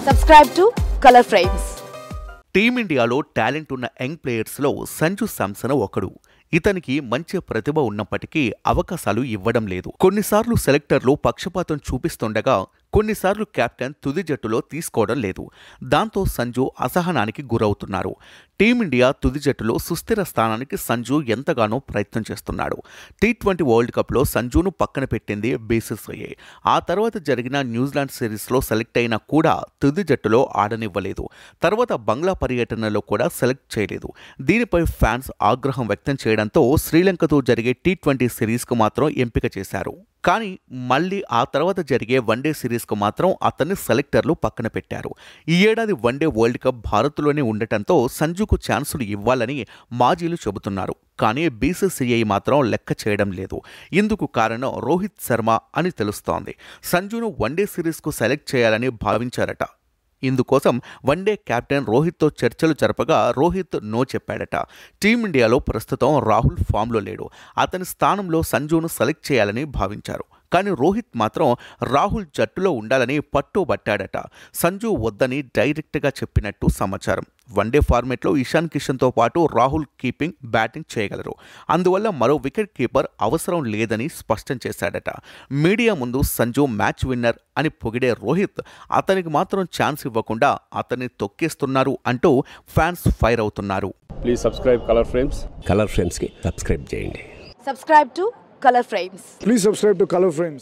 Subscribe to Color Frames. టీమిండియాలో talent ఉన్న young ప్లేయర్స్లో సంజు శాంసన్ ఒకడు ఇతనికి మంచి ప్రతిభ ఉన్నప్పటికీ అవకాశాలు ఇవ్వడం లేదు కొన్నిసార్లు సెలెక్టర్లు పక్షపాతం చూపిస్తుండగా కొన్నిసార్లు కెప్టెన్ తుది జట్టులో తీసుకోవడం లేదు దాంతో సంజు అసహనానికి గురవుతున్నారు టీమిండియా తుది జట్టులో సుస్థిర స్థానానికి సంజు ఎంతగానో ప్రయత్నం చేస్తున్నాడు టీ ట్వంటీ వరల్డ్ కప్లో సంజును పక్కన పెట్టింది బీసీసీఐ ఆ తర్వాత జరిగిన న్యూజిలాండ్ సిరీస్లో సెలెక్ట్ అయినా కూడా తుది జట్టులో ఆడనివ్వలేదు తర్వాత బంగ్లా పర్యటనలో కూడా సెలెక్ట్ చేయలేదు దీనిపై ఫ్యాన్స్ ఆగ్రహం వ్యక్తం చేయడంతో శ్రీలంకతో జరిగే టీ ట్వంటీ సిరీస్కు మాత్రం ఎంపిక చేశారు కానీ మళ్ళీ ఆ తర్వాత జరిగే వన్డే సిరీస్కు మాత్రం అతన్ని సెలెక్టర్లు పక్కన పెట్టారు ఈ ఏడాది వన్డే వరల్డ్ కప్ భారత్లోనే ఉండటంతో సంజుకు ఛాన్సులు ఇవ్వాలని మాజీలు చెబుతున్నారు కానీ బీసీసీఐ మాత్రం లెక్క చేయడం లేదు ఇందుకు కారణం రోహిత్ శర్మ అని తెలుస్తోంది సంజును వన్డే సిరీస్కు సెలెక్ట్ చేయాలని భావించారట ఇందుకోసం వన్డే కెప్టెన్ రోహిత్తో చర్చలు జరపగా రోహిత్ నో చెప్పాడట టీమిండియాలో ప్రస్తుతం రాహుల్ ఫామ్లో లేడు అతని స్థానంలో సంజును సెలెక్ట్ చేయాలని భావించారు కానీ రోహిత్ మాత్రం రాహుల్ జట్టులో ఉండాలని పట్టుబట్టాడట సంజు వద్దని డైరెక్ట్గా చెప్పినట్టు సమాచారం వన్డే ఫార్మేట్లో ఇషాన్ కిషన్తో పాటు రాహుల్ కీపింగ్ బ్యాటింగ్ చేయగలరు అందువల్ల మరో వికెట్ కీపర్ అవసరం లేదని స్పష్టం చేశాడట మీడియా ముందు సంజు మ్యాచ్ విన్నర్ అని పొగిడే రోహిత్ అతనికి మాత్రం ఛాన్స్ ఇవ్వకుండా అతన్ని తొక్కేస్తున్నారు అంటూ ఫ్యాన్స్ ఫైర్ అవుతున్నారు please subscribe Color Frames Color ఫ్రేమ్స్కి సబ్స్క్రైబ్ చేయండి Subscribe to Color Frames. Please subscribe to Color Frames.